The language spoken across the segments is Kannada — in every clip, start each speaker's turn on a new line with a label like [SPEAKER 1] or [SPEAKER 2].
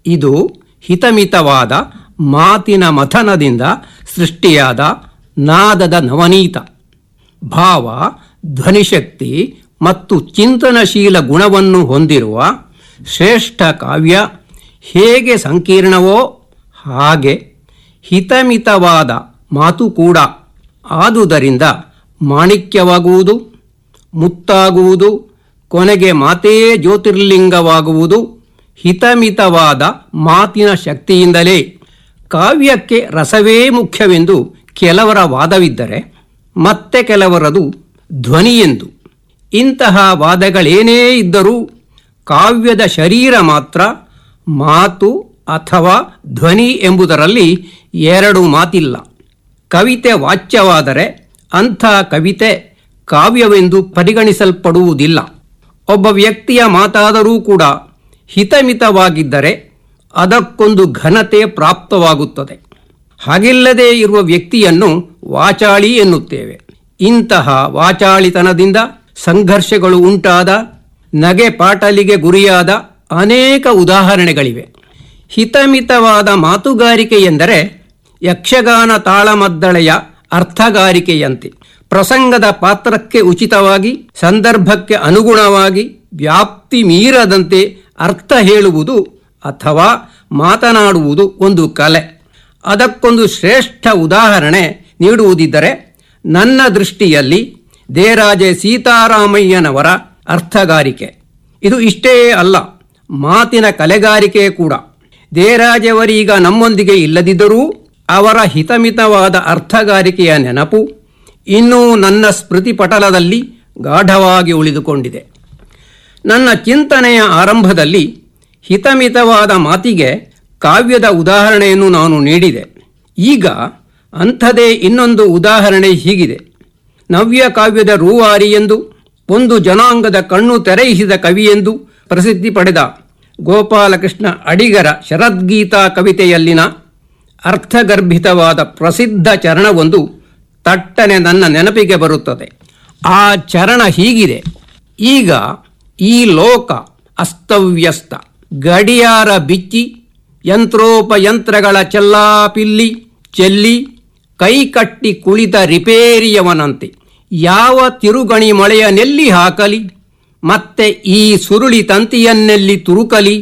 [SPEAKER 1] ಇದು ಹಿತಮಿತವಾದ ಮಾತಿನ ಮಥನದಿಂದ ಸೃಷ್ಟಿಯಾದ ನಾದದ ನವನೀತ ಭಾವ ಧ್ವನಿಶಕ್ತಿ ಮತ್ತು ಚಿಂತನಶೀಲ ಗುಣವನ್ನು ಹೊಂದಿರುವ ಶ್ರೇಷ್ಠ ಕಾವ್ಯ ಹೇಗೆ ಸಂಕೀರ್ಣವೋ ಹಾಗೆ ಹಿತಮಿತವಾದ ಮಾತು ಕೂಡ ಆದುದರಿಂದ ಮಾಣಿಕ್ಯವಾಗುವುದು ಮುತ್ತಾಗುವುದು ಕೊನೆಗೆ ಮಾತೇ ಜ್ಯೋತಿರ್ಲಿಂಗವಾಗುವುದು ಹಿತಮಿತವಾದ ಮಾತಿನ ಶಕ್ತಿಯಿಂದಲೇ ಕಾವ್ಯಕ್ಕೆ ರಸವೇ ಮುಖ್ಯವೆಂದು ಕೆಲವರ ವಾದವಿದ್ದರೆ ಮತ್ತೆ ಕೆಲವರದು ಧ್ವನಿಯೆಂದು ಇಂತಹ ವಾದಗಳೇನೇ ಇದ್ದರೂ ಕಾವ್ಯದ ಶರೀರ ಮಾತ್ರ ಮಾತು ಅಥವಾ ಧ್ವನಿ ಎಂಬುದರಲ್ಲಿ ಎರಡು ಮಾತಿಲ್ಲ ಕವಿತೆ ವಾಚ್ಯವಾದರೆ ಅಂಥ ಕವಿತೆ ಕಾವ್ಯವೆಂದು ಪರಿಗಣಿಸಲ್ಪಡುವುದಿಲ್ಲ ಒಬ್ಬ ವ್ಯಕ್ತಿಯ ಮಾತಾದರೂ ಕೂಡ ಹಿತಮಿತವಾಗಿದ್ದರೆ ಅದಕ್ಕೊಂದು ಘನತೆ ಪ್ರಾಪ್ತವಾಗುತ್ತದೆ ಹಾಗಿಲ್ಲದೆ ಇರುವ ವ್ಯಕ್ತಿಯನ್ನು ವಾಚಾಳಿ ಎನ್ನುತ್ತೇವೆ ಇಂತಹ ವಾಚಾಳಿತನದಿಂದ ಸಂಘರ್ಷಗಳು ಉಂಟಾದ ನಗೆ ಪಾಟಲಿಗೆ ಗುರಿಯಾದ ಅನೇಕ ಉದಾಹರಣೆಗಳಿವೆ ಹಿತಮಿತವಾದ ಮಾತುಗಾರಿಕೆ ಎಂದರೆ ಯಕ್ಷಗಾನ ತಾಳಮದ್ದಳೆಯ ಅರ್ಥಗಾರಿಕೆಯಂತೆ ಪ್ರಸಂಗದ ಪಾತ್ರಕ್ಕೆ ಉಚಿತವಾಗಿ ಸಂದರ್ಭಕ್ಕೆ ಅನುಗುಣವಾಗಿ ವ್ಯಾಪ್ತಿ ಮೀರದಂತೆ ಅರ್ಥ ಹೇಳುವುದು ಅಥವಾ ಮಾತನಾಡುವುದು ಒಂದು ಕಲೆ ಅದಕ್ಕೊಂದು ಶ್ರೇಷ್ಠ ಉದಾಹರಣೆ ನೀಡುವುದಿದ್ದರೆ ನನ್ನ ದೃಷ್ಟಿಯಲ್ಲಿ ದೇರಾಜೆ ಸೀತಾರಾಮಯ್ಯನವರ ಅರ್ಥಗಾರಿಕೆ ಇದು ಇಷ್ಟೇ ಅಲ್ಲ ಮಾತಿನ ಕಲೆಗಾರಿಕೆ ಕೂಡ ದೇರಾಜೆಯವರೀಗ ನಮ್ಮೊಂದಿಗೆ ಇಲ್ಲದಿದ್ದರೂ ಅವರ ಹಿತಮಿತವಾದ ಅರ್ಥಗಾರಿಕೆಯ ನೆನಪು ಇನ್ನೂ ನನ್ನ ಸ್ಮೃತಿ ಪಟಲದಲ್ಲಿ ಗಾಢವಾಗಿ ಉಳಿದುಕೊಂಡಿದೆ ನನ್ನ ಚಿಂತನೆಯ ಆರಂಭದಲ್ಲಿ ಹಿತಮಿತವಾದ ಮಾತಿಗೆ ಕಾವ್ಯದ ಉದಾಹರಣೆಯನ್ನು ನಾನು ನೀಡಿದೆ ಈಗ ಅಂಥದೇ ಇನ್ನೊಂದು ಉದಾಹರಣೆ ಹೀಗಿದೆ ನವ್ಯ ಕಾವ್ಯದ ರೂವಾರಿ ಎಂದು ಒಂದು ಜನಾಂಗದ ಕಣ್ಣು ತೆರೆಯಿಸಿದ ಕವಿಯೆಂದು ಪ್ರಸಿದ್ಧಿ ಪಡೆದ ಗೋಪಾಲಕೃಷ್ಣ ಅಡಿಗರ ಶರದ್ಗೀತಾ ಕವಿತೆಯಲ್ಲಿನ ಅರ್ಥಗರ್ಭಿತವಾದ ಪ್ರಸಿದ್ಧ ಚರಣವೊಂದು ತಟ್ಟನೆ ನನ್ನ ನೆನಪಿಗೆ ಬರುತ್ತದೆ ಆ ಚರಣ ಹೀಗಿದೆ ಈಗ ಈ ಲೋಕ ಅಸ್ತವ್ಯಸ್ತ ಗಡಿಯಾರ ಬಿಚ್ಚಿ ಯಂತ್ರೋಪಯಂತ್ರಗಳ ಚೆಲ್ಲಾಪಿಲ್ಲಿ ಚೆಲ್ಲಿ ಕೈಕಟ್ಟಿ ಕುಳಿತ ರಿಪೇರಿಯವನಂತೆ ಯಾವ ತಿರುಗಣಿ ಮಳೆಯ ನೆಲ್ಲಿ ಹಾಕಲಿ ಮತ್ತೆ ಈ ಸುರುಳಿ ತಂತಿಯನ್ನೆಲ್ಲಿ ತುರುಕಲಿ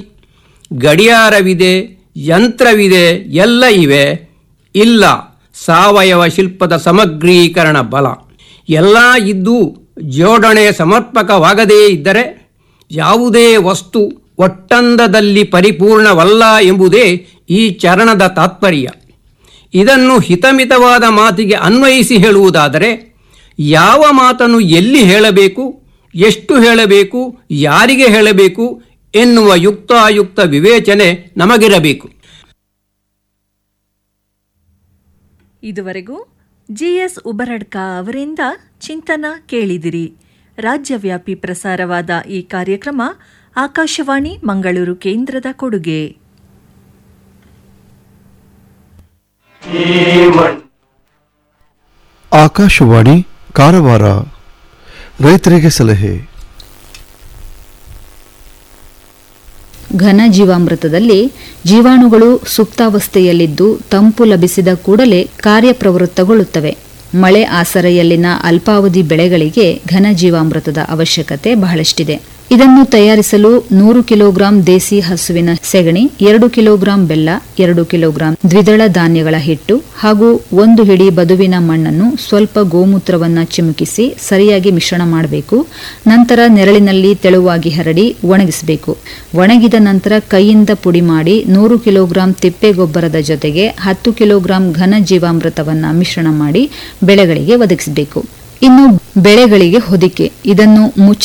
[SPEAKER 1] ಗಡಿಯಾರವಿದೆ ಯಂತ್ರವಿದೆ ಎಲ್ಲ ಇವೆ ಇಲ್ಲ ಸಾವಯವ ಶಿಲ್ಪದ ಸಮಗ್ರೀಕರಣ ಬಲ ಎಲ್ಲ ಇದ್ದು ಜೋಡಣೆ ಸಮರ್ಪಕವಾಗದೇ ಇದ್ದರೆ ಯಾವುದೇ ವಸ್ತು ಒಟ್ಟಂದದಲ್ಲಿ ಪರಿಪೂರ್ಣವಲ್ಲ ಎಂಬುದೇ ಈ ಚರಣದ ತಾತ್ಪರ್ಯ ಇದನ್ನು ಹಿತಮಿತವಾದ ಮಾತಿಗೆ ಅನ್ವಯಿಸಿ ಹೇಳುವುದಾದರೆ ಯಾವ ಮಾತನ್ನು ಎಲ್ಲಿ ಹೇಳಬೇಕು ಎಷ್ಟು ಹೇಳಬೇಕು ಯಾರಿಗೆ ಹೇಳಬೇಕು ಎನ್ನುವ ಯುಕ್ತಾಯುಕ್ತ ವಿವೇಚನೆ ನಮಗಿರಬೇಕು
[SPEAKER 2] ಇದುವರೆಗೂ ಜಿಎಸ್ ಉಬರಡ್ಕ ಅವರಿಂದ ಚಿಂತನ ಕೇಳಿದಿರಿ ರಾಜ್ಯವ್ಯಾಪಿ ಪ್ರಸಾರವಾದ ಈ ಕಾರ್ಯಕ್ರಮ ಆಕಾಶವಾಣಿ ಮಂಗಳೂರು ಕೇಂದ್ರದ ಕೊಡುಗೆ
[SPEAKER 3] ಆಕಾಶವಾಣಿ ಕಾರವಾರ ರೈತರಿಗೆ ಸಲಹೆ
[SPEAKER 4] ಘನ ಜೀವಾಮೃತದಲ್ಲಿ ಜೀವಾಣುಗಳು ಸುಪ್ತಾವಸ್ಥೆಯಲ್ಲಿದ್ದು ತಂಪು ಲಭಿಸಿದ ಕೂಡಲೇ ಕಾರ್ಯಪ್ರವೃತ್ತಗೊಳ್ಳುತ್ತವೆ ಮಳೆ ಆಸರೆಯಲ್ಲಿನ ಅಲ್ಪಾವಧಿ ಬೆಳೆಗಳಿಗೆ ಘನ ಜೀವಾಮೃತದ ಅವಶ್ಯಕತೆ ಬಹಳಷ್ಟಿದೆ ಇದನ್ನು ತಯಾರಿಸಲು ನೂರು ಕಿಲೋಗ್ರಾಂ ದೇಸಿ ಹಸುವಿನ ಸೆಗಣಿ ಎರಡು ಕಿಲೋಗ್ರಾಂ ಬೆಲ್ಲ ಎರಡು ಕಿಲೋಗ್ರಾಂ ದ್ವಿದಳ ಧಾನ್ಯಗಳ ಹಿಟ್ಟು ಹಾಗೂ ಒಂದು ಹಿಡಿ ಬದುವಿನ ಮಣ್ಣನ್ನು ಸ್ವಲ್ಪ ಗೋಮೂತ್ರವನ್ನ ಚಿಮುಕಿಸಿ ಸರಿಯಾಗಿ ಮಿಶ್ರಣ ಮಾಡಬೇಕು ನಂತರ ನೆರಳಿನಲ್ಲಿ ತೆಳುವಾಗಿ ಹರಡಿ ಒಣಗಿಸಬೇಕು ಒಣಗಿದ ನಂತರ ಕೈಯಿಂದ ಪುಡಿ ಮಾಡಿ ನೂರು ಕಿಲೋಗ್ರಾಂ ತಿಪ್ಪೆ ಗೊಬ್ಬರದ ಜೊತೆಗೆ ಹತ್ತು ಕಿಲೋಗ್ರಾಂ ಘನ ಜೀವಾಮೃತವನ್ನ ಮಿಶ್ರಣ ಮಾಡಿ ಬೆಳೆಗಳಿಗೆ ಒದಗಿಸಬೇಕು ಇನ್ನು ಬೆಳೆಗಳಿಗೆ ಹೊದಿಕೆ ಇದನ್ನು ಮುಚ್ಚ